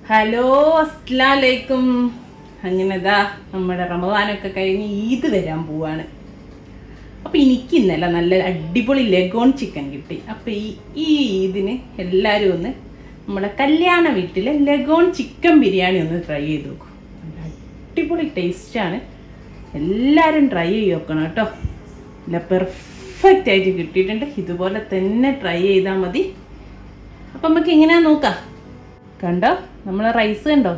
hello അസ്ലാലൈക്കും അങ്ങനെ ഇതാ നമ്മുടെ റമദാനൊക്കെ കഴിഞ്ഞ് ഈദ് വരാൻ പോവാണ് അപ്പൊ എനിക്ക് ഇന്നലെ നല്ല അടിപൊളി ലഗോൺ ചിക്കൻ കിട്ടി അപ്പൊ ഈ ഈ ഈദിന് എല്ലാവരും ഒന്ന് നമ്മുടെ കല്യാണ വീട്ടിലെ ലഗോൺ ചിക്കൻ ബിരിയാണി ഒന്ന് ട്രൈ ചെയ്ത് നോക്കും നല്ല അടിപൊളി ടേസ്റ്റാണ് എല്ലാവരും ട്രൈ ചെയ്ത് നോക്കണം കേട്ടോ നല്ല പെർഫെക്റ്റ് ആയിട്ട് കിട്ടിയിട്ടുണ്ട് ഇതുപോലെ തന്നെ ട്രൈ ചെയ്താൽ മതി അപ്പം നമുക്ക് എങ്ങനെയാ നോക്കാം കണ്ടോ നമ്മളെ റൈസ് കണ്ടോ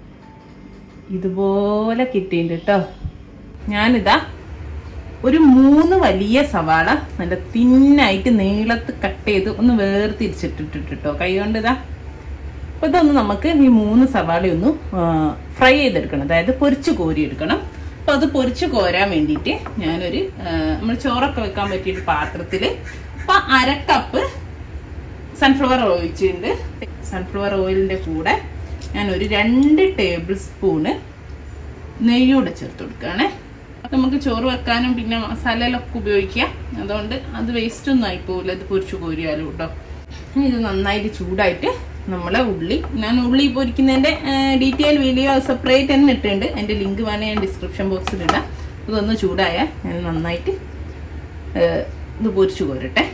ഇതുപോലെ കിട്ടിയിട്ടുണ്ട് കേട്ടോ ഞാനിതാ ഒരു മൂന്ന് വലിയ സവാള നല്ല തിന്നായിട്ട് നീളത്ത് കട്ട് ചെയ്ത് ഒന്ന് വേർതിരിച്ചിട്ടിട്ട് കേട്ടോ കൈ കൊണ്ട് ഇതാ അപ്പോൾ ഇതൊന്ന് നമുക്ക് ഈ മൂന്ന് സവാള ഒന്ന് ഫ്രൈ ചെയ്തെടുക്കണം അതായത് പൊരിച്ച് കോരിയെടുക്കണം അപ്പോൾ അത് പൊരിച്ച് കോരാൻ വേണ്ടിയിട്ട് ഞാനൊരു നമ്മൾ ചോറൊക്കെ വെക്കാൻ പറ്റിയൊരു പാത്രത്തിൽ അപ്പോൾ അര കപ്പ് സൺഫ്ലവർ ഓയിൽ ഒഴിച്ചിട്ടുണ്ട് സൺഫ്ലവർ ഓയിലിൻ്റെ കൂടെ ഞാൻ ഒരു രണ്ട് ടേബിൾ സ്പൂണ് നെയ്യൂടെ ചേർത്ത് കൊടുക്കുകയാണേ നമുക്ക് ചോറ് വെക്കാനും പിന്നെ മസാലയിലൊക്കെ ഉപയോഗിക്കാം അതുകൊണ്ട് അത് വേസ്റ്റ് ഒന്നും ആയിപ്പോവില്ല ഇത് പൊരിച്ചു കോരിയാലും കേട്ടോ ഇത് നന്നായിട്ട് ചൂടായിട്ട് നമ്മളെ ഉള്ളി ഞാൻ ഉള്ളി പൊരിക്കുന്നതിൻ്റെ ഡീറ്റെയിൽ വീഡിയോ സെപ്പറേറ്റ് തന്നെ ഇട്ടിട്ടുണ്ട് അതിൻ്റെ ലിങ്ക് വേണേൽ ഞാൻ ഡിസ്ക്രിപ്ഷൻ ബോക്സിൽ ഇടാം ഇതൊന്ന് ചൂടായാൽ ഞാൻ നന്നായിട്ട് ഇത് പൊരിച്ചു കോരട്ടെ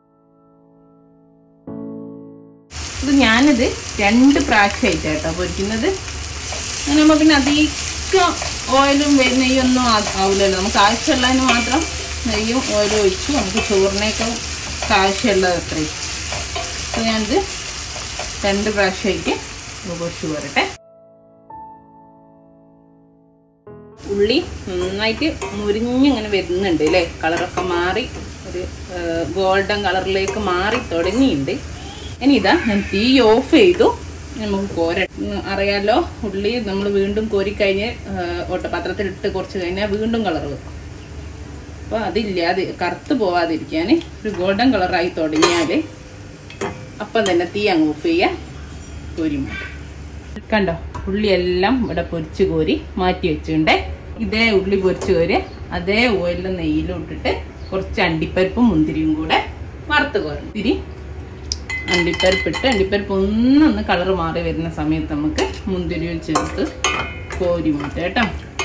ഇത് ഞാനിത് രണ്ട് പ്രാവശ്യമായിട്ട് കേട്ടോ പൊരിക്കുന്നത് അങ്ങനെ നമ്മൾ പിന്നെ അധികം ഓയിലും നെയ്യൊന്നും ആവില്ലല്ലോ നമുക്ക് ആവശ്യമുള്ളതിന് മാത്രം നെയ്യും ഓയിലും ഒഴിച്ചു നമുക്ക് ചോറിനേക്കാൾ ആവശ്യമുള്ളത് അത്രയും അപ്പോൾ ഞാനിത് രണ്ട് പ്രാവശ്യമായിട്ട് പൊരിച്ചു പോരട്ടെ ഉള്ളി നന്നായിട്ട് മുരിഞ്ഞിങ്ങനെ വരുന്നുണ്ട് അല്ലേ കളറൊക്കെ മാറി ഒരു ഗോൾഡൻ കളറിലേക്ക് മാറി തുടങ്ങിയിട്ടുണ്ട് ഇനി ഇതാ ഞാൻ തീ ഓഫ് ചെയ്തു നമുക്ക് കോര അറിയാലോ ഉള്ളി നമ്മൾ വീണ്ടും കോരിക്കഴിഞ്ഞ് ഓട്ടപാത്രത്തിൽ ഇട്ട് കുറച്ച് കഴിഞ്ഞാൽ വീണ്ടും കളർ വെക്കും അപ്പോൾ അതില്ലാതെ കറുത്ത് പോവാതിരിക്കാൻ ഒരു ഗോൾഡൻ കളറായി തുടങ്ങിയാൽ അപ്പം തന്നെ തീ അങ്ങ് ഓഫ് ചെയ്യുക കോരി മാറ്റി കണ്ടോ ഉള്ളിയെല്ലാം ഇവിടെ പൊരിച്ച് കോരി മാറ്റി വെച്ചിട്ടുണ്ട് ഇതേ ഉള്ളി പൊരിച്ച് കോരി അതേ ഓയിലും നെയ്യിലും ഇട്ടിട്ട് കുറച്ച് അണ്ടിപ്പരിപ്പും മുന്തിരിയും കൂടെ വറുത്ത് കോരും തിരി അണ്ടിപ്പരിപ്പിട്ട് അണ്ടിപ്പരിപ്പ് ഒന്നൊന്ന് കളർ മാറി വരുന്ന സമയത്ത് നമുക്ക് മുന്തിരിയും ചേർത്ത് കോരി മാറ്റാം കേട്ടോ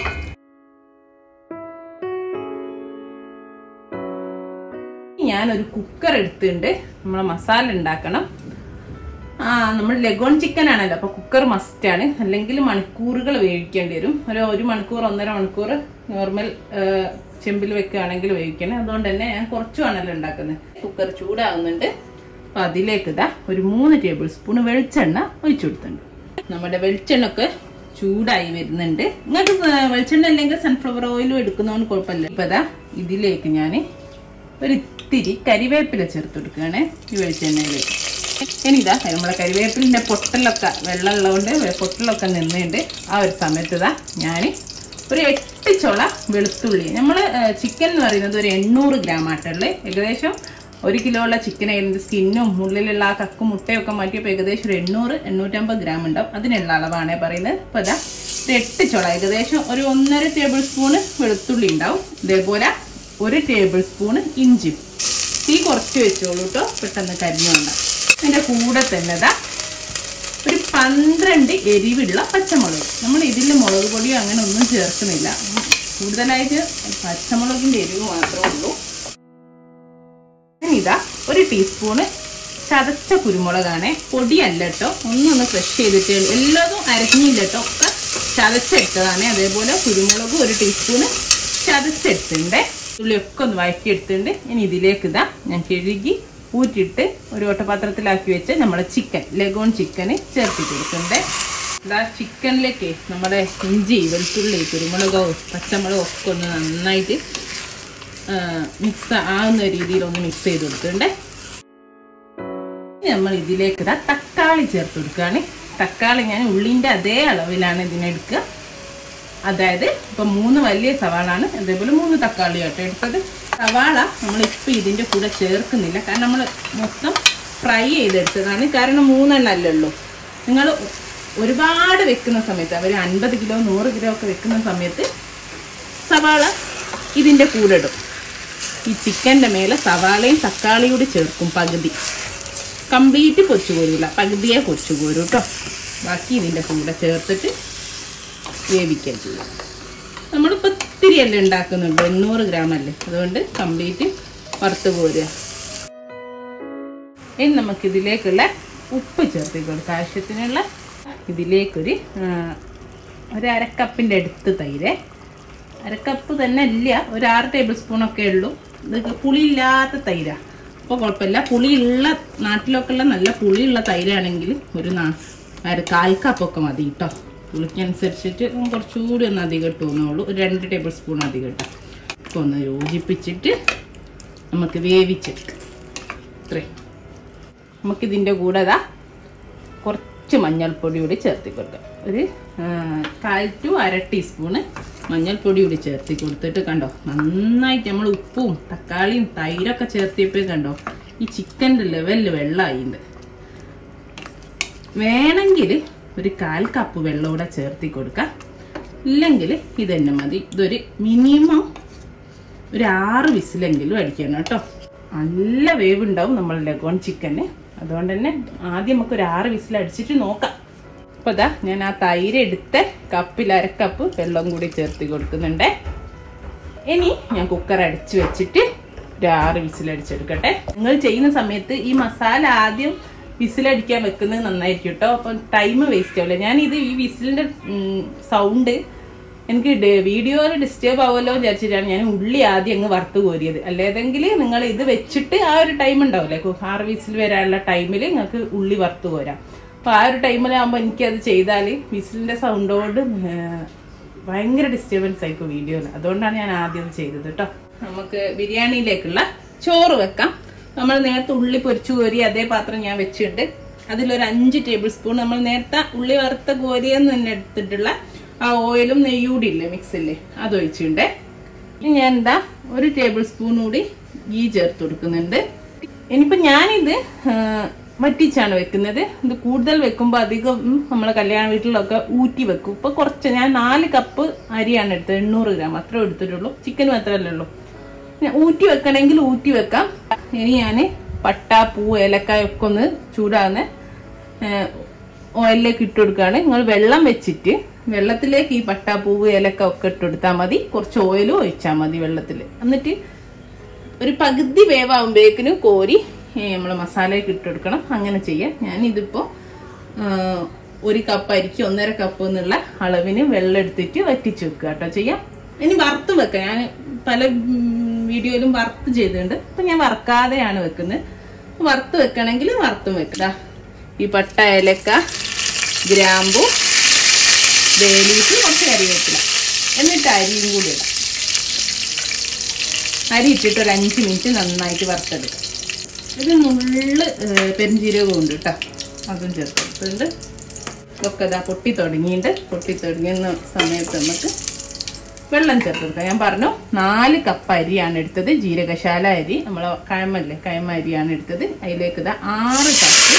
ഞാനൊരു കുക്കർ എടുത്തിട്ടുണ്ട് നമ്മളെ മസാല ഉണ്ടാക്കണം ആ നമ്മൾ ലഗോൺ ചിക്കൻ ആണല്ലോ അപ്പൊ കുക്കർ മസ്റ്റ് ആണ് അല്ലെങ്കിൽ മണിക്കൂറുകൾ വേവിക്കേണ്ടി വരും ഒരു ഒരു മണിക്കൂർ ഒന്നര മണിക്കൂർ നോർമൽ ചെമ്പിൽ വെക്കുകയാണെങ്കിൽ വേവിക്കണം അതുകൊണ്ട് തന്നെ ഞാൻ കുറച്ചുമാണല്ലോ ഉണ്ടാക്കുന്നത് കുക്കർ ചൂടാകുന്നുണ്ട് അപ്പൊ അതിലേക്ക് ഇതാ ഒരു മൂന്ന് ടേബിൾ സ്പൂൺ വെളിച്ചെണ്ണ ഒഴിച്ചു കൊടുത്തിട്ടുണ്ട് നമ്മുടെ വെളിച്ചെണ്ണ ഒക്കെ ചൂടായി വരുന്നുണ്ട് നിങ്ങൾക്ക് വെളിച്ചെണ്ണ അല്ലെങ്കിൽ സൺഫ്ലവർ ഓയിലും എടുക്കുന്നതുകൊണ്ട് കുഴപ്പമില്ല ഇപ്പൊ ഇതാ ഇതിലേക്ക് ഞാൻ ഒരു ഇത്തിരി കരിവേപ്പില ചേർത്ത് കൊടുക്കുകയാണ് ഈ വെളിച്ചെണ്ണയിലേക്ക് ഇനി ഇതാ നമ്മളെ കരിവേപ്പിലിൻ്റെ പൊട്ടലൊക്കെ വെള്ളമുള്ളതുകൊണ്ട് പൊട്ടലൊക്കെ നിന്നുണ്ട് ആ ഒരു സമയത്ത് ഇതാ ഞാൻ ഒരു എട്ട് ചുള വെളുത്തുള്ളി നമ്മൾ ചിക്കൻ എന്ന് പറയുന്നത് ഒരു എണ്ണൂറ് ഗ്രാം ആട്ടുള്ളത് ഏകദേശം ഒരു കിലോ ഉള്ള ചിക്കൻ അതിൻ്റെ സ്കിന്നും ഉള്ളിലുള്ള ആ കക്കും മുട്ടയൊക്കെ മാറ്റിയപ്പോൾ ഏകദേശം ഒരു എണ്ണൂറ് എണ്ണൂറ്റമ്പത് ഗ്രാം ഉണ്ടാവും അതിനുള്ള അളവാണ് പറയുന്നത് അപ്പോൾ ഇതാ ഒരു എട്ട് ചുള ഏകദേശം ഒരു ഒന്നര ടേബിൾ സ്പൂണ് വെളുത്തുള്ളി ഉണ്ടാവും ഇതേപോലെ ഒരു ടേബിൾ സ്പൂണ് ഇഞ്ചി തീ കുറച്ച് വെച്ചോളൂ കേട്ടോ പെട്ടെന്ന് കരിഞ്ഞുണ്ടാവും അതിൻ്റെ കൂടെ തന്നെ ഇതാ ഒരു പന്ത്രണ്ട് എരിവുള്ള പച്ചമുളക് നമ്മൾ ഇതിൽ മുളക് പൊടിയോ അങ്ങനെ ഒന്നും ചേർക്കുന്നില്ല കൂടുതലായിട്ട് പച്ചമുളകിൻ്റെ എരിവ് മാത്രമേ ഉള്ളൂ ഇതാ ഒരു ടീസ്പൂണ് ചതച്ച കുരുമുളകാണ് പൊടിയല്ല കേട്ടോ ഒന്നൊന്ന് ക്രഷ് ചെയ്തിട്ട് എല്ലാതും അരഞ്ഞില്ല കേട്ടോ ഒക്കെ ചതച്ചെടുത്തതാണ് അതേപോലെ കുരുമുളകും ഒരു ടീസ്പൂണ് ചതച്ചെടുത്തിട്ടുണ്ട് ഉള്ളിയൊക്കെ ഒന്ന് വഴറ്റിയെടുത്തിട്ടുണ്ട് ഇനി ഇതിലേക്ക് ഇതാ ഞാൻ കഴുകി ഊറ്റിയിട്ട് ഒരു ഓട്ടപാത്രത്തിലാക്കി വെച്ച് നമ്മുടെ ചിക്കൻ ലഗോൺ ചിക്കന് ചേർത്തി കൊടുക്കുന്നുണ്ട് ഇതാ ചിക്കനിലേക്ക് നമ്മുടെ ഇഞ്ചി വെളുത്തുള്ളി കുരുമുളകോ പച്ചമുളകോ ഒക്കെ ഒന്ന് നന്നായിട്ട് മിക്സ് ആവുന്ന രീതിയിൽ ഒന്ന് മിക്സ് ചെയ്ത് കൊടുത്തിട്ടുണ്ട് നമ്മൾ ഇതിലേക്ക് ഇതാ തക്കാളി ചേർത്ത് കൊടുക്കുകയാണ് തക്കാളി ഞാൻ ഉള്ളിൻ്റെ അതേ അളവിലാണ് ഇതിനെടുക്കുക അതായത് ഇപ്പം മൂന്ന് വലിയ സവാളാണ് അതേപോലെ മൂന്ന് തക്കാളി കേട്ടോ എടുത്തത് സവാള നമ്മളിപ്പോൾ ഇതിൻ്റെ കൂടെ ചേർക്കുന്നില്ല കാരണം നമ്മൾ മൊത്തം ഫ്രൈ ചെയ്തെടുത്തതാണ് കാരണം മൂന്നെണ്ണല്ലല്ലോ നിങ്ങൾ ഒരുപാട് വെക്കുന്ന സമയത്ത് അവർ അൻപത് കിലോ നൂറ് കിലോ ഒക്കെ വെക്കുന്ന സമയത്ത് സവാള ഇതിൻ്റെ കൂടെ ഇടും ഈ ചിക്കൻ്റെ മേലെ സവാളയും തക്കാളിയും കൂടി ചേർക്കും പകുതി കംപ്ലീറ്റ് പൊരിച്ചു കോരില്ല പകുതിയെ പൊരിച്ചു കോരും കേട്ടോ ബാക്കി ഇതിൻ്റെ കൂടെ ചേർത്തിട്ട് വേവിക്കാൻ ചെയ്യും നമ്മളിപ്പോൾ ഇത്തിരി അല്ലേ ഉണ്ടാക്കുന്നുണ്ട് എണ്ണൂറ് ഗ്രാം അല്ലേ അതുകൊണ്ട് കംപ്ലീറ്റ് വറുത്ത് പോരുക ഇനി നമുക്കിതിലേക്കുള്ള ഉപ്പ് ചേർത്ത് കൊടുക്കാം ആവശ്യത്തിനുള്ള ഇതിലേക്കൊരു ആ, ഒരു അരക്കപ്പിൻ്റെ അടുത്ത് തൈര് അരക്കപ്പ് തന്നെ ഇല്ല ഒരു ആറ് ടേബിൾ സ്പൂണൊക്കെ ഉള്ളൂ ഇത് പുളിയില്ലാത്ത തൈരാണ് അപ്പോൾ കുഴപ്പമില്ല പുളിയുള്ള നാട്ടിലൊക്കെ ഉള്ള നല്ല പുളിയുള്ള തൈരാണെങ്കിൽ ഒരു നാ അര കാൽ കപ്പൊക്കെ മതി കേട്ടോ പുളിക്കനുസരിച്ചിട്ട് കുറച്ചുകൂടി ഒന്ന് അധികം ഇട്ട് തോന്നുള്ളൂ ഒരു രണ്ട് ടേബിൾ സ്പൂൺ അധികം ഇട്ടാം അപ്പോൾ ഒന്ന് യോജിപ്പിച്ചിട്ട് നമുക്ക് വേവിച്ചെടുക്കാം ഇത്രയും നമുക്കിതിൻ്റെ കൂടെ ഇതാ കുറച്ച് മഞ്ഞൾപ്പൊടി കൂടി ചേർത്ത് കൊടുക്കാം ഒരു ആ, കാൽ ടു അര ടീസ്പൂണ് മഞ്ഞൾപ്പൊടി കൂടി ചേർത്ത് കൊടുത്തിട്ട് കണ്ടോ നന്നായിട്ട് നമ്മൾ ഉപ്പും തക്കാളിയും തൈരൊക്കെ ചേർത്തിയപ്പോൾ കണ്ടോ ഈ ചിക്കൻ്റെ ലെവലിൽ വെള്ളമായിണ്ട് വേണമെങ്കിൽ ഒരു കാൽ കപ്പ് വെള്ളം കൂടെ ചേർത്തി കൊടുക്കാം ഇല്ലെങ്കിൽ ഇതന്നെ മതി ഇതൊരു മിനിമം ഒരു ആറ് വിസിലെങ്കിലും അടിക്കണം കേട്ടോ നല്ല വേവ് ഉണ്ടാവും നമ്മൾ ലഗോൺ ചിക്കന് അതുകൊണ്ട് തന്നെ ആദ്യം നമുക്ക് ഒരു ആറ് വിസിൽ അടിച്ചിട്ട് നോക്കാം അപ്പോൾ ഇതാ ഞാൻ ആ തൈര് എടുത്ത് കപ്പിൽ അരക്കപ്പ് വെള്ളം കൂടി ചേർത്ത് കൊടുക്കുന്നുണ്ട് ഇനി ഞാൻ കുക്കർ അടിച്ച് വെച്ചിട്ട് ഒരു ആറ് വിസിൽ അടിച്ചെടുക്കട്ടെ നിങ്ങൾ ചെയ്യുന്ന സമയത്ത് ഈ മസാല ആദ്യം വിസിലടിക്കാൻ വെക്കുന്നത് നന്നായിരിക്കും കേട്ടോ അപ്പം ടൈം വേസ്റ്റ് ആവില്ല ഞാൻ ഇത് ഈ വിസിലിൻ്റെ സൗണ്ട് എനിക്ക് വീഡിയോയിൽ ഡിസ്റ്റർബ് ആവുമല്ലോ എന്ന് വിചാരിച്ചിട്ടാണ് ഞാൻ ഉള്ളി ആദ്യം അങ്ങ് വറുത്ത് കോരിയത് അല്ലേതെങ്കിൽ നിങ്ങൾ ഇത് വെച്ചിട്ട് ആ ഒരു ടൈം ഉണ്ടാവില്ലേ ആറ് വിസിൽ വരാനുള്ള ടൈമിൽ നിങ്ങൾക്ക് ഉള്ളി വറുത്ത് കോരാം അപ്പോൾ ആ ഒരു ടൈമിലാകുമ്പോൾ എനിക്കത് ചെയ്താൽ വിസിലിൻ്റെ സൗണ്ടോട് ഭയങ്കര ഡിസ്റ്റർബൻസ് ആയിരിക്കും വീഡിയോയിൽ അതുകൊണ്ടാണ് ഞാൻ ആദ്യം ഇത് ചെയ്തത് കേട്ടോ നമുക്ക് ബിരിയാണിയിലേക്കുള്ള ചോറ് വെക്കാം നമ്മൾ നേരത്തെ ഉള്ളി പൊരിച്ചു കോരി അതേ പാത്രം ഞാൻ വെച്ചിട്ടുണ്ട് അതിലൊരു അഞ്ച് ടേബിൾ സ്പൂൺ നമ്മൾ നേരത്തെ ഉള്ളി വറുത്ത കോരിയെന്ന് തന്നെ എടുത്തിട്ടുള്ള ആ ഓയിലും നെയ്യൂടി ഇല്ലേ മിക്സില്ലേ അത് ഒഴിച്ചിട്ടുണ്ട് ഇനി ഞാൻ എന്താ ഒരു ടേബിൾ സ്പൂൺ കൂടി ഗീ ചേർത്ത് കൊടുക്കുന്നുണ്ട് ഇനിയിപ്പോൾ ഞാനിത് ആ, വറ്റിച്ചാണ് വെക്കുന്നത് ഇത് കൂടുതൽ വെക്കുമ്പോൾ അധികം ഉം, നമ്മളെ കല്യാണ വീട്ടിലൊക്കെ ഊറ്റി വെക്കും ഇപ്പോൾ കുറച്ച് ഞാൻ നാല് കപ്പ് അരിയാണ് എടുത്തത് എണ്ണൂറ് ഗ്രാം അത്രേ എടുത്തിട്ടുള്ളൂ ചിക്കൻ മാത്രമല്ലേ ഉള്ളൂ ഞാൻ ഊറ്റി വെക്കണമെങ്കിൽ ഊറ്റി വെക്കാം ഇനി ഞാൻ പട്ട പൂ ഏലക്കായ ഒക്കെ ഒന്ന് ചൂടാകുന്ന ഓയിലിലേക്ക് ഇട്ട് കൊടുക്കുകയാണ് നിങ്ങൾ വെള്ളം വെച്ചിട്ട് വെള്ളത്തിലേക്ക് ഈ പട്ട പൂവ് ഏലക്ക ഒക്കെ ഇട്ട് കൊടുത്താൽ മതി കുറച്ച് ഓയിലും ഒഴിച്ചാൽ മതി വെള്ളത്തിൽ എന്നിട്ട് ഒരു പകുതി വേവാകുമ്പോഴേക്കിനും കോരി നമ്മൾ മസാലയൊക്കെ ഇട്ട് കൊടുക്കണം അങ്ങനെ ചെയ്യാം ഞാനിതിപ്പോൾ ഒരു കപ്പ് അരിക്ക് ഒന്നര കപ്പ് എന്നുള്ള അളവിന് വെള്ളം എടുത്തിട്ട് വറ്റിച്ച് വെക്കുക കേട്ടോ ചെയ്യാം ഇനി വറുത്ത് വെക്കാം ഞാൻ പല വീഡിയോയിലും വറുത്ത് ചെയ്തിട്ടുണ്ട് അപ്പം ഞാൻ വറക്കാതെയാണ് വെക്കുന്നത് വറുത്ത് വെക്കണമെങ്കിൽ വറുത്തും വെക്കുക ഈ പട്ട ഏലക്ക ഗ്രാമ്പു വേലീസ് കുറച്ച് കറിവേപ്പില എന്നിട്ട് അരിയും കൂടി ഇടാം അരി ഇട്ടിട്ട് ഒരു അഞ്ച് മിനിറ്റ് നന്നായിട്ട് വറുത്തെടുക്കാം ഇത് നുള്ള് ഏഹ്, പെരുംജീരകം ഉണ്ട് കേട്ടോ അതും ചേർത്തെടുത്തിട്ടുണ്ട് ഒക്കെ ഇതാ പൊട്ടി തുടങ്ങിയിട്ട് പൊട്ടി തുടങ്ങുന്ന സമയത്ത് നമുക്ക് വെള്ളം ചേർത്തെടുക്കാം ഞാൻ പറഞ്ഞു നാല് കപ്പ് അരിയാണ് എടുത്തത് ജീരകശാല അരി നമ്മളെ കഴമല്ലേ കഴമ അരിയാണ് എടുത്തത് അതിലേക്ക് ഇതാ ആറ് കപ്പ്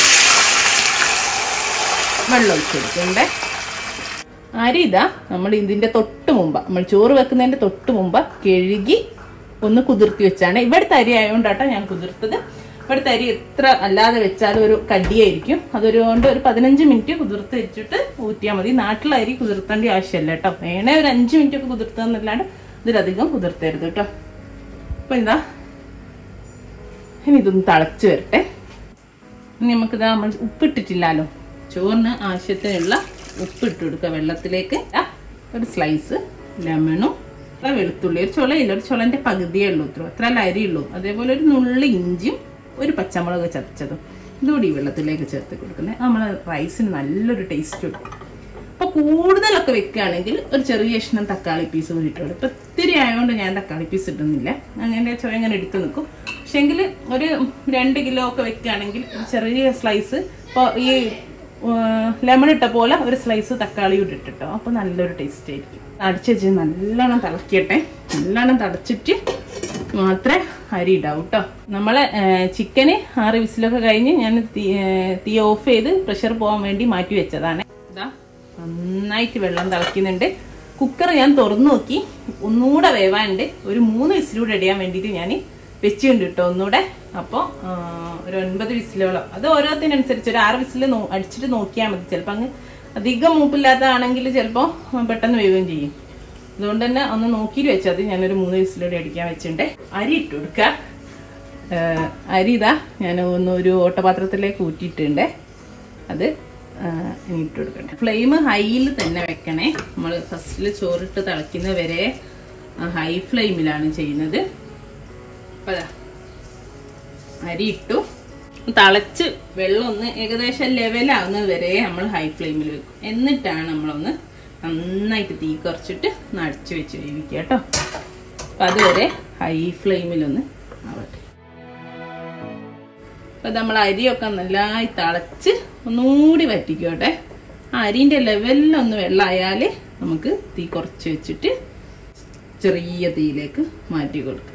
വെള്ളം ഒഴിച്ചെടുക്കണ്ടേ അരി ഇതാ നമ്മൾ ഇതിന്റെ തൊട്ട് മുമ്പ് നമ്മൾ ചോറ് വെക്കുന്നതിന്റെ തൊട്ട് മുമ്പ് കഴുകി ഒന്ന് കുതിർത്തി വെച്ചാണ് ഇവിടുത്തെ അരി ആയതുകൊണ്ടാട്ടോ ഞാൻ കുതിർത്തത് ഇവിടുത്തെ അരി എത്ര അല്ലാതെ വെച്ചാലും ഒരു കടിയായിരിക്കും അതൊരു കൊണ്ട് ഒരു പതിനഞ്ച് മിനിറ്റ് കുതിർത്ത് വെച്ചിട്ട് ഊറ്റിയാൽ മതി നാട്ടിലെ അരി കുതിർത്തേണ്ട ആവശ്യമില്ല കേട്ടോ വേണേ ഒരു അഞ്ച് മിനിറ്റ് ഒക്കെ കുതിർത്തതെന്നല്ലാണ്ട് ഇതിലധികം കുതിർത്തരുത് കേട്ടോ അപ്പൊ ഇതാ ഇനി ഇതൊന്ന് തിളച്ച് വരട്ടെ ഇനി നമുക്കിതാ നമ്മൾ ഉപ്പിട്ടിട്ടില്ലല്ലോ ചോറിന് ആവശ്യത്തിനുള്ള ഉപ്പിട്ട് കൊടുക്കുക വെള്ളത്തിലേക്ക് ആ, ഒരു സ്ലൈസ് ലെമണും അത്ര വെളുത്തുള്ളി ഒരു ചുളയില്ല ഒരു ചുളന്റെ പകുതിയേ ഉള്ളൂ ഇത്ര അത്ര അല്ല അരിയുള്ളൂ അതേപോലെ ഒരു നുള്ളി ഇഞ്ചിയും ഒരു പച്ചമുളക് ചതച്ചതും ഇതുകൂടി ഈ വെള്ളത്തിലേക്ക് ചേർത്ത് കൊടുക്കുന്നത് നമ്മളെ റൈസിന് നല്ലൊരു ടേസ്റ്റ് കൊടുക്കും അപ്പോൾ കൂടുതലൊക്കെ വെക്കുകയാണെങ്കിൽ ഒരു ചെറിയ കഷ്ണം തക്കാളി പീസ് കൂടി ഇട്ടോളൂ ഇപ്പം ഇത്തിരി ആയതുകൊണ്ട് ഞാൻ തക്കാളി പീസ് ഇടുന്നില്ല അങ്ങനെ ചുവ ഇങ്ങനെ എടുത്ത് നിൽക്കും പക്ഷേങ്കിൽ ഒരു രണ്ട് കിലോ ഒക്കെ വെക്കുകയാണെങ്കിൽ ഒരു ചെറിയ സ്ലൈസ് ഇപ്പോൾ ഈ ലെമൺ ഇട്ട പോലെ ഒരു സ്ലൈസ് തക്കാളി കൂടി ഇട്ടിട്ടോ അപ്പോൾ നല്ലൊരു ടേസ്റ്റ് ആയിരിക്കും അടിച്ച് വെച്ച് നല്ലോണം തിളക്കട്ടെ നല്ലോണം തിളച്ചിട്ട് മാത്രമേ അരി ഇടാവൂ കേട്ടോ നമ്മളെ ചിക്കന് ആറ് വിസിലൊക്കെ കഴിഞ്ഞ് ഞാൻ തീ ഏ, തീ ഓഫ് ചെയ്ത് പ്രഷർ പോകാൻ വേണ്ടി മാറ്റി വെച്ചതാണ് ഇതാ നന്നായിട്ട് വെള്ളം തിളയ്ക്കുന്നുണ്ട് കുക്കർ ഞാൻ തുറന്നു നോക്കി ഒന്നുകൂടെ വേവാനുണ്ട് ഒരു മൂന്ന് വിസിലൂടെ ഇടിയാൻ വേണ്ടിയിട്ട് ഞാൻ വെച്ചിട്ടുണ്ട് കേട്ടോ ഒന്നുകൂടെ അപ്പോൾ ഒരു ഒൻപത് വിസിലോളം അത് ഓരോത്തിനനുസരിച്ച് ഒരു ആറ് വിസിൽ അടിച്ചിട്ട് നോക്കിയാൽ മതി ചിലപ്പോൾ അങ്ങ് അധികം മൂപ്പില്ലാത്തതാണെങ്കിൽ ചിലപ്പോൾ പെട്ടെന്ന് വേവുകയും ചെയ്യും അതുകൊണ്ട് തന്നെ ഒന്ന് നോക്കിയിട്ട് വെച്ചാൽ മതി ഞാനൊരു മൂന്ന് വിസിലൂടെ അടിക്കാൻ വെച്ചിട്ടുണ്ട് അരി ഇട്ട് കൊടുക്കുക ഏഹ് അരി ഇതാ ഞാൻ ഒന്ന് ഒരു ഓട്ടപാത്രത്തിലേക്ക് ഊറ്റിയിട്ടുണ്ട് അത് ഏഹ് ഇനി ഇട്ട് കൊടുക്കട്ടെ ഫ്ലെയിം ഹൈയിൽ തന്നെ വെക്കണേ നമ്മൾ ഫസ്റ്റിൽ ചോറിട്ട് തിളയ്ക്കുന്ന വരെ ഹൈ ഫ്ലെയിമിലാണ് ചെയ്യുന്നത് അപ്പോൾ അതാ അരി ഇട്ടു തിളച്ച് വെള്ളം ഒന്ന് ഏകദേശം ലെവലാവുന്നത് വരെ നമ്മൾ ഹൈ ഫ്ലെയിമിൽ വെക്കും എന്നിട്ടാണ് നമ്മളൊന്ന് നന്നായിട്ട് തീ കുറച്ചിട്ട് നടിച്ച് വെച്ച് വേവിക്കുക കേട്ടോ അപ്പം അതുവരെ ഹൈ ഫ്ലെയിമിലൊന്ന് ആവട്ടെ അപ്പം നമ്മൾ അരിയൊക്കെ നല്ലതായി തിളച്ച് ഒന്നുകൂടി വറ്റിക്കോട്ടെ ആ അരിൻ്റെ ലെവലിലൊന്ന് വെള്ളമായാൽ നമുക്ക് തീ കുറച്ച് വെച്ചിട്ട് ചെറിയ തീയിലേക്ക് മാറ്റി കൊടുക്കാം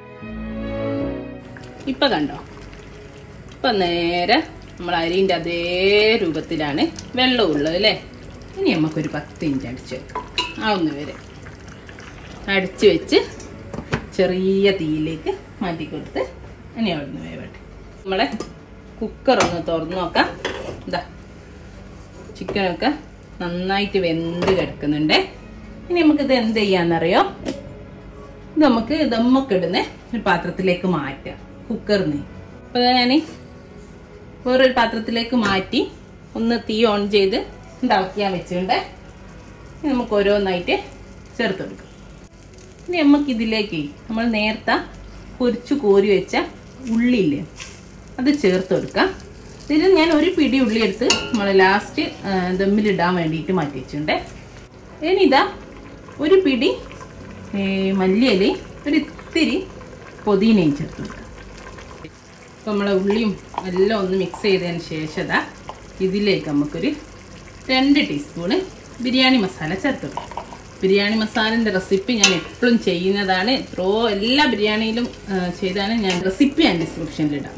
ഇപ്പം കണ്ടോ ഇപ്പം നേരെ നമ്മൾ അരിൻ്റെ അതേ രൂപത്തിലാണ് വെള്ളം ഉള്ളത് അല്ലേ ഇനി നമുക്കൊരു പത്ത് മിനിറ്റ് അടിച്ച് വെക്കാം ആവുന്ന വരെ അടിച്ച് വെച്ച് ചെറിയ തീയിലേക്ക് മാറ്റി കൊടുത്ത് ഇനി അവിടുന്ന് വേവട്ടെ നമ്മളെ കുക്കർ ഒന്ന് തുറന്ന് നോക്കാം ഇതാ ചിക്കനൊക്കെ നന്നായിട്ട് വെന്ത് കിടക്കുന്നുണ്ട് ഇനി നമുക്കിത് എന്ത് ചെയ്യാന്നറിയോ ഇത് നമുക്ക് ദമ്മൊക്കെ ഇടുന്ന ഒരു പാത്രത്തിലേക്ക് മാറ്റാം കുക്കറിന് അപ്പോൾ ഞാൻ വേറൊരു പാത്രത്തിലേക്ക് മാറ്റി ഒന്ന് തീ ഓൺ ചെയ്ത് തിളക്കാൻ വെച്ചിട്ടുണ്ട് ഇനി നമുക്ക് ഓരോന്നായിട്ട് ചേർത്ത് കൊടുക്കാം ഇനി നമുക്ക് ഇതിലേക്ക് നമ്മൾ നേരത്തെ പൊരിച്ചു കോരി വെച്ച ഉള്ളിയില്ലേ അത് ചേർത്ത് കൊടുക്കാം ഇതിൽ ഞാൻ ഒരു പിടി ഉള്ളി എടുത്ത് നമ്മൾ ലാസ്റ്റ് ദമ്മിലിടാൻ വേണ്ടിയിട്ട് മാറ്റി വെച്ചിട്ടുണ്ട് ഇനി ഇതാ ഒരു പിടി ഏ, മല്ലിയിലയും ഒരു ഇത്തിരി പൊതിനയും ചേർത്ത് കൊടുക്കാം അപ്പോൾ നമ്മളെ ഉള്ളിയും എല്ലാം ഒന്ന് മിക്സ് ചെയ്തതിന് ശേഷം ഇതാ ഇതിലേക്ക് നമുക്കൊരു രണ്ട് ടീസ്പൂണ് ബിരിയാണി മസാല ചേർത്ത് കൊടുക്കാം ബിരിയാണി മസാലൻ്റെ റെസിപ്പി ഞാൻ എപ്പോഴും ചെയ്യുന്നതാണ് എത്രയോ എല്ലാ ബിരിയാണിയിലും ആ, ചെയ്താണ് ഞാൻ റെസിപ്പി ഞാൻ ഡിസ്ക്രിപ്ഷനിലിടാം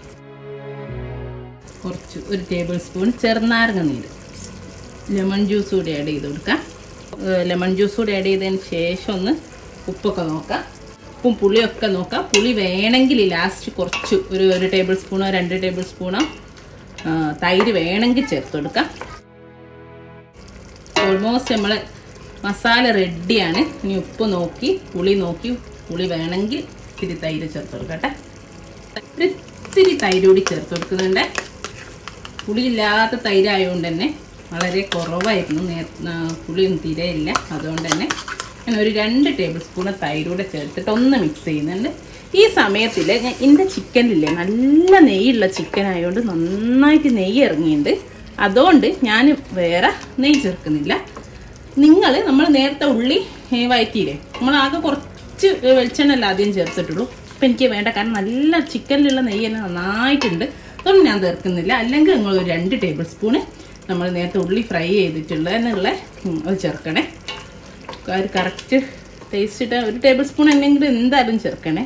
കുറച്ച് ഒരു ടേബിൾ സ്പൂൺ ചെറുനാരങ്ങ നീര് ലെമൺ ജ്യൂസ് കൂടി ആഡ് ചെയ്ത് കൊടുക്കാം ലെമൺ ജ്യൂസ് കൂടി ആഡ് ചെയ്തതിന് ശേഷം ഒന്ന് ഉപ്പൊക്കെ നോക്കാം ഉപ്പും പുളിയൊക്കെ നോക്കാം പുളി വേണമെങ്കിൽ ലാസ്റ്റ് കുറച്ച് ഒരു ഒരു ടേബിൾ സ്പൂണോ രണ്ട് ടേബിൾ സ്പൂണോ ആ, തൈര് വേണമെങ്കിൽ ചേർത്ത് കൊടുക്കാം ഓൾമോസ്റ്റ് നമ്മൾ മസാല റെഡിയാണ് ഇനി ഉപ്പ് നോക്കി പുളി നോക്കി പുളി വേണമെങ്കിൽ ഇത്തിരി തൈര് ചേർത്ത് കൊടുക്കട്ടെ ഒരു ഇത്തിരി തൈര് കൂടി ചേർത്ത് കൊടുക്കുന്നുണ്ട് പുളിയില്ലാത്ത തൈരായതുകൊണ്ട് തന്നെ വളരെ കുറവായിരുന്നു നേർ ആ, പുളിയൊന്നും തീരെ ഇല്ല അതുകൊണ്ട് തന്നെ ഞാൻ ഒരു രണ്ട് ടേബിൾ സ്പൂൺ തൈരൂടെ ചേർത്തിട്ട് ഒന്ന് മിക്സ് ചെയ്യുന്നുണ്ട് ഈ സമയത്തിൽ ഞാൻ എൻ്റെ ചിക്കനില്ലേ നല്ല നെയ്യുള്ള ചിക്കൻ ആയതുകൊണ്ട് നന്നായിട്ട് നെയ്യ് ഇറങ്ങിയിട്ടുണ്ട് അതുകൊണ്ട് ഞാൻ വേറെ നെയ്യ് ചേർക്കുന്നില്ല നിങ്ങൾ നമ്മൾ നേരത്തെ ഉള്ളി ഏ, വഴറ്റിയില്ലേ നമ്മൾ ആകെ കുറച്ച് വെളിച്ചെണ്ണ ആദ്യം ചേർത്തിട്ടുള്ളൂ അപ്പം എനിക്ക് വേണ്ട കാരണം നല്ല ചിക്കനിലുള്ള നെയ്യ് തന്നെ നന്നായിട്ടുണ്ട് അതൊന്നും ഞാൻ ചേർക്കുന്നില്ല അല്ലെങ്കിൽ നിങ്ങൾ ഒരു രണ്ട് ടേബിൾ സ്പൂണ് നമ്മൾ നേരത്തെ ഉള്ളി ഫ്രൈ ചെയ്തിട്ടുള്ള എന്നുള്ള ഉം, അത് ചേർക്കണേ ആ ഒരു കറക്റ്റ് ടേസ്റ്റ് ഇട്ട് ഒരു ടേബിൾ സ്പൂൺ എന്തെങ്കിലും എന്തായാലും ചേർക്കണേ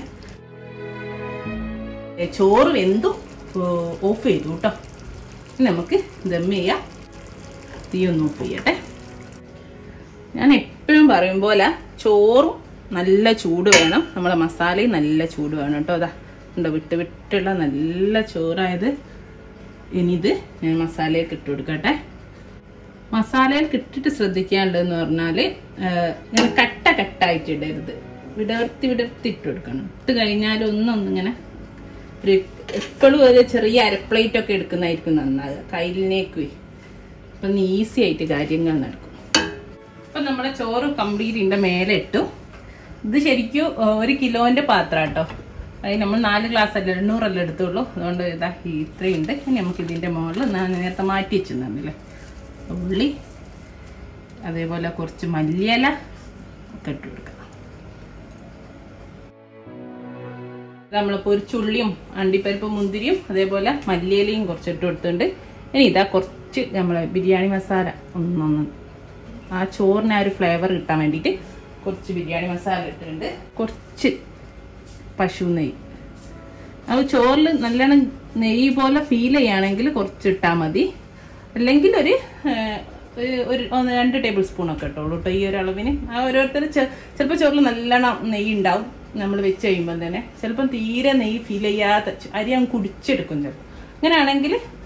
ഏ, ചോറ് വെന്തു ഓഫ് ചെയ്തു കേട്ടോ ഇനി നമുക്ക് ദം ചെയ്യാം തീ ഒന്ന് ഓഫ് ചെയ്യട്ടെ ഞാൻ എപ്പോഴും പറയും പോലെ ചോറും നല്ല ചൂട് വേണം നമ്മളെ മസാലയും നല്ല ചൂട് വേണം കേട്ടോ അതാ ഉണ്ട് വിട്ട് വിട്ടുള്ള നല്ല ചോറായത് ഇനി ഇത് ഞാൻ മസാലയൊക്കെ ഇട്ട് കൊടുക്കട്ടെ മസാലയിൽ ഇട്ടിട്ട് ശ്രദ്ധിക്കാനുള്ളതെന്ന് പറഞ്ഞാൽ ഇങ്ങനെ കട്ട കട്ടായിട്ട് ഇടരുത് വിടർത്തി വിടർത്തി ഇട്ട് കൊടുക്കണം ഇട്ട് കഴിഞ്ഞാൽ ഒന്നൊന്നിങ്ങനെ ഒരു എപ്പോഴും ഒരു ചെറിയ അരപ്ലേറ്റ് ഒക്കെ എടുക്കുന്നതായിരിക്കും നന്നാകുക കയ്യിലേക്ക് അപ്പം ഈസി ആയിട്ട് കാര്യങ്ങൾ നടക്കും അപ്പം നമ്മുടെ ചോറ് കംപ്ലീറ്റ് ഇതിൻ്റെ മേലെ ഇട്ടു ഇത് ശരിക്കും ആ, ഒരു കിലോൻ്റെ പാത്രം കേട്ടോ അത് നമ്മൾ നാല് ഗ്ലാസ് അല്ല എണ്ണൂറല്ല എടുത്തുള്ളൂ അതുകൊണ്ട് ഇതാ ഈ ഇത്രയുണ്ട് ഇനി നമുക്ക് ഇതിൻ്റെ മുകളിൽ ഞാൻ നേരത്തെ മാറ്റി വെച്ചു തന്നില്ലേ ഉള്ളി അതേപോലെ കുറച്ച് മല്ലിയില ഒക്കെ ഇട്ട് കൊടുക്കാം നമ്മൾ പൊരിച്ചുള്ളിയും അണ്ടിപ്പരിപ്പ് മുന്തിരിയും അതേപോലെ മല്ലിയിലയും കുറച്ച് ഇട്ട് കൊടുത്തിട്ടുണ്ട് ഇനി ഇതാ കുറച്ച് നമ്മളെ ബിരിയാണി മസാല ഒന്നൊന്ന് ആ ചോറിന് ആ ഒരു ഫ്ലേവർ കിട്ടാൻ വേണ്ടിയിട്ട് കുറച്ച് ബിരിയാണി മസാല ഇട്ടിട്ടുണ്ട് കുറച്ച് പശു നെയ്യ് അത് ചോറിൽ നല്ലോണം നെയ്യ് പോലെ ഫീൽ ചെയ്യുകയാണെങ്കിൽ കുറച്ച് ഇട്ടാൽ മതി അല്ലെങ്കിൽ ഒരു ഏഹ്, ഒരു- ഒരു ഒന്ന് രണ്ട് ടേബിൾ സ്പൂൺ ഒക്കെ ഇട്ടോളൂ കേട്ടോ ഈ ഒരു അളവിന് ആ ഓരോരുത്തർ ചിലപ്പോൾ ചോറിൽ നല്ലോണം നെയ്യ് ഉണ്ടാവും നമ്മൾ വെച്ച് കഴിയുമ്പോൾ തന്നെ ചിലപ്പം തീരെ നെയ്യ് ഫീൽ ചെയ്യാത്ത ച- അരി അങ്ങ് കുടിച്ചെടുക്കും ചിലപ്പോൾ അങ്ങനെയാണെങ്കിൽ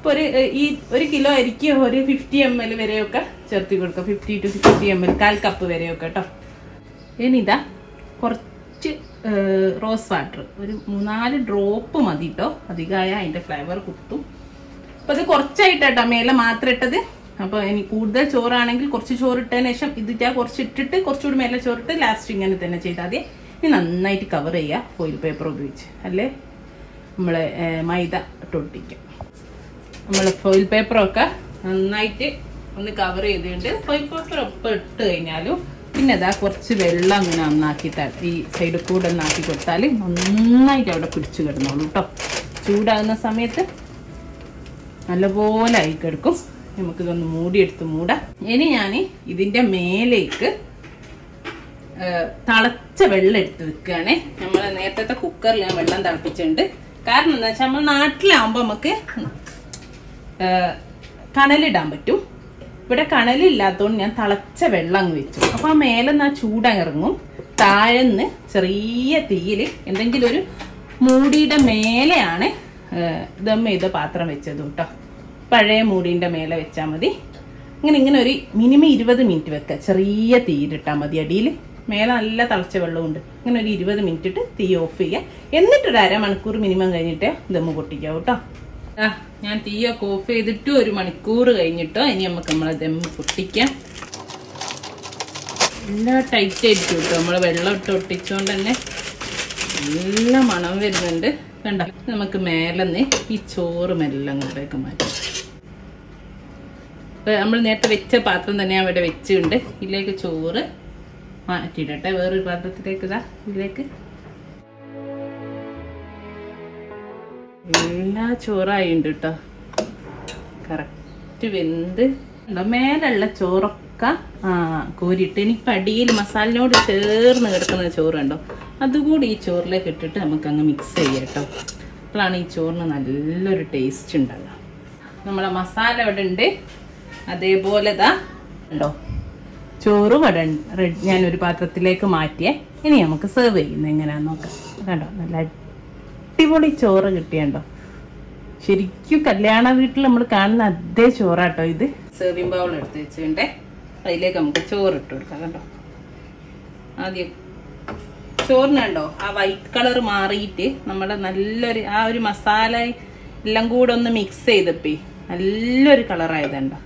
അപ്പോൾ ഒരു ഏഹ്, ഈ ഒരു കിലോ അരിക്ക് ഒരു ഫിഫ്റ്റി എം എൽ വരെയൊക്കെ ചേർത്തി കൊടുക്കുക fifty to sixty M L കാൽ കപ്പ് വരെയൊക്കെ കേട്ടോ ഇനിതാ കുറച്ച് ഏഹ്, റോസ് വാട്ടർ ഒരു മൂന്നാല് ഡ്രോപ്പ് മതി കേട്ടോ അധികമായ അതിൻ്റെ ഫ്ലേവർ കുത്തും അപ്പോൾ അത് കുറച്ചായിട്ടാട്ടോ മേലെ മാത്രം ഇട്ടത് അപ്പോൾ ഇനി കൂടുതൽ ചോറാണെങ്കിൽ കുറച്ച് ചോറ് ഇട്ടതിന് ശേഷം ഇതിട്ടാ കുറച്ച് ഇട്ടിട്ട് കുറച്ചുകൂടി മേലെ ചോറിട്ട് ലാസ്റ്റ് ഇങ്ങനെ തന്നെ ചെയ്താൽ മതി ഇനി നന്നായിട്ട് കവർ ചെയ്യുക ഫോയിൽ പേപ്പർ ഉപയോഗിച്ച് അല്ലേ നമ്മൾ മൈദ ഇട്ടൊട്ടിക്കാം നമ്മൾ ഫോയിൽ പേപ്പറൊക്കെ നന്നായിട്ട് ഒന്ന് കവർ ചെയ്തിട്ട് ഫോയിൽ പേപ്പർ ഒപ്പം ഇട്ട് കഴിഞ്ഞാലും പിന്നെ അതാ കുറച്ച് വെള്ളം അങ്ങനെ നന്നാക്കി ത- ഈ സൈഡിൽ കൂടെ ഒന്നാക്കി കൊടുത്താൽ നന്നായിട്ട് അവിടെ പിടിച്ചു കിടന്നോളൂ കേട്ടോ ചൂടാകുന്ന സമയത്ത് നല്ലപോലെ ആയി കിടക്കും നമുക്കിതൊന്ന് മൂടിയെടുത്ത് മൂടാം ഇനി ഞാൻ ഇതിൻ്റെ മേലേക്ക് ഏഹ് തിളച്ച വെള്ളം എടുത്ത് വെക്കുകയാണേ നമ്മൾ നേരത്തെ കുക്കറിൽ ഞാൻ വെള്ളം തിളപ്പിച്ചിട്ടുണ്ട് കാരണം എന്താ വെച്ചാൽ നമ്മൾ നാട്ടിലാവുമ്പോൾ നമുക്ക് ഏഹ് കണലിടാൻ പറ്റും ഇവിടെ കണലില്ലാത്തതുകൊണ്ട് ഞാൻ തിളച്ച വെള്ളം അങ്ങ് വെച്ചു അപ്പോൾ ആ മേലെ നിന്ന് ആ ചൂടങ്ങിറങ്ങും താഴെന്ന് ചെറിയ തീയിൽ എന്തെങ്കിലും ഒരു മൂടിയുടെ മേലെയാണ് ഏഹ് ദം ചെയ്ത പാത്രം വെച്ചത് കേട്ടോ പഴയ മൂടിൻ്റെ മേലെ വെച്ചാൽ മതി ഇങ്ങനെ ഇങ്ങനെ ഒരു മിനിമം ഇരുപത് മിനിറ്റ് വെക്കുക ചെറിയ തീയിലിട്ടാൽ മതി അടിയിൽ മേലെ നല്ല തിളച്ച വെള്ളമുണ്ട് ഇങ്ങനെ ഒരു ഇരുപത് മിനിറ്റ് ഇട്ട് തീ ഓഫ് ചെയ്യുക എന്നിട്ടൊരു അരമണിക്കൂർ മിനിമം കഴിഞ്ഞിട്ട് ദമ്മ് പൊട്ടിക്കുക കേട്ടോ ആ ഞാൻ തീയൊക്കെ ഓഫ് ചെയ്തിട്ട് ഒരു മണിക്കൂർ കഴിഞ്ഞിട്ടോ ഇനി നമുക്ക് നമ്മളെ ദമ്മ് പൊട്ടിക്കാം നല്ല ടൈറ്റ് ആയിരിക്കും കേട്ടോ നമ്മൾ വെള്ളം ഇട്ട് ഒട്ടിച്ചുകൊണ്ട് തന്നെ നല്ല മണം വരുന്നുണ്ട് കണ്ട നമുക്ക് മേലെന്ന് ഈ ചോറ് മെല്ലെ അങ്ങോട്ടേക്ക് മാറ്റാം നമ്മൾ നേരത്തെ വെച്ച പാത്രം തന്നെ അവിടെ വെച്ചിട്ടുണ്ട് ഇതിലേക്ക് ചോറ് മാറ്റിയിടട്ടെ വേറൊരു പാത്രത്തിലേക്ക് ഇതാ ഇതിലേക്ക് എല്ലാ ചോറായിണ്ട് കേട്ടോ കറക്റ്റ് വെന്ത് ഉണ്ടോ മേലുള്ള ചോറൊക്കെ ആ കോരിയിട്ട് ഇനി പടിയിൽ മസാലിനോട് ചേർന്ന് കിടക്കുന്ന ചോറ് കണ്ടോ അതുകൂടി ഈ ചോറിലേക്ക് ഇട്ടിട്ട് നമുക്ക് അങ്ങ് മിക്സ് ചെയ്യാം കേട്ടോ അപ്പോഴാണ് ഈ ചോറിന് നല്ലൊരു ടേസ്റ്റ് ഉണ്ടാകുക നമ്മളെ മസാല ഇവിടെ ഉണ്ട് അതേപോലെ ഇതാ ഉണ്ടോ ചോറ് ഇവിടെ റെഡ് ഞാൻ ഒരു പാത്രത്തിലേക്ക് മാറ്റിയേ ഇനി നമുക്ക് സെർവ് ചെയ്യുന്നത് എങ്ങനെയാന്ന് നോക്കാം കണ്ടോ നല്ല അടിപൊളി ചോറ് കിട്ടിയണ്ടോ ശരിക്കും കല്യാണ വീട്ടിൽ നമ്മൾ കാണുന്ന അതേ ചോറാട്ടോ ഇത് സെർവിങ് ബൗൾ എടുത്ത് വെച്ചിട്ടുണ്ടേ അതിലേക്ക് നമുക്ക് ചോറ് ഇട്ട് കൊടുക്കാം കണ്ടോ ആദ്യം ചോറിന് കണ്ടോ ആ വൈറ്റ് കളർ മാറിയിട്ട് നമ്മുടെ നല്ലൊരു ആ ഒരു മസാല എല്ലാം കൂടെ ഒന്ന് മിക്സ് ചെയ്തപ്പേ നല്ലൊരു കളറായതുണ്ടോ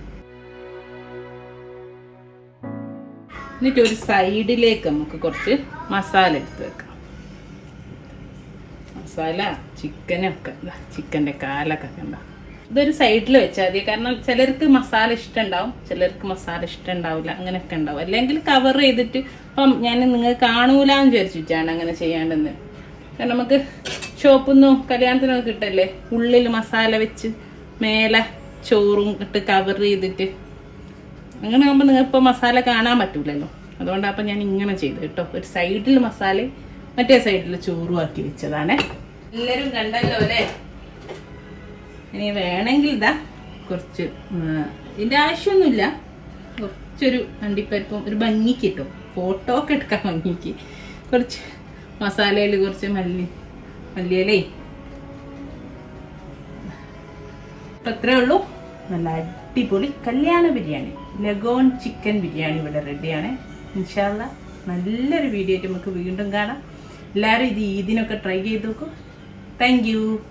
എന്നിട്ട് ഒരു സൈഡിലേക്ക് നമുക്ക് കുറച്ച് മസാല എടുത്ത് വെക്കാം മസാല ചിക്കനൊക്കെ ചിക്കൻ്റെ കാലൊക്കെ കണ്ട ഇതൊരു സൈഡിൽ വെച്ചാൽ മതി കാരണം ചിലർക്ക് മസാല ഇഷ്ടമുണ്ടാവും ചിലർക്ക് മസാല ഇഷ്ടമുണ്ടാവില്ല അങ്ങനെയൊക്കെ ഉണ്ടാവും അല്ലെങ്കിൽ കവർ ചെയ്തിട്ട് ഇപ്പം ഞാൻ നിങ്ങൾ കാണൂലെന്ന് വിചാരിച്ചിട്ടാണ് അങ്ങനെ ചെയ്യാണ്ടെന്ന് കാരണം നമുക്ക് ഷോപ്പിൽ നിന്നും കല്യാണത്തിനൊക്കെ കിട്ടല്ലേ ഉള്ളിൽ മസാല വെച്ച് മേലെ ചോറും ഇട്ട് കവർ ചെയ്തിട്ട് അങ്ങനെ ആകുമ്പോൾ നിങ്ങൾ ഇപ്പോൾ മസാല കാണാൻ പറ്റൂലല്ലോ അതുകൊണ്ടാണ് അപ്പം ഞാൻ ഇങ്ങനെ ചെയ്തത് കേട്ടോ ഒരു സൈഡിൽ മസാല മറ്റേ സൈഡിൽ ചോറും ആക്കി വെച്ചതാണ് എല്ലാവരും കണ്ടല്ലോ അല്ലേ ഇനി വേണമെങ്കിൽ ഇതാ കുറച്ച് ഉം, ഇതിൻ്റെ ആവശ്യമൊന്നുമില്ല കുറച്ചൊരു അണ്ടിപ്പരിപ്പും ഒരു ഭംഗിക്ക് കിട്ടും ഫോട്ടോ ഒക്കെ എടുക്കാൻ ഭംഗിക്ക് കുറച്ച് മസാലയിൽ കുറച്ച് മല്ലി മല്ലിയിലേ അപ്പൊ അത്രേ ഉള്ളൂ നല്ല അടിപൊളി കല്യാണ ബിരിയാണി ലഗോൺ ചിക്കൻ ബിരിയാണി ഇവിടെ റെഡിയാണ് ഇൻഷാല്ല നല്ലൊരു വീഡിയോ ആയിട്ട് നമുക്ക് വീണ്ടും കാണാം എല്ലാവരും ഇത് ഈദിനൊക്കെ ട്രൈ ചെയ്ത് നോക്കും താങ്ക് യു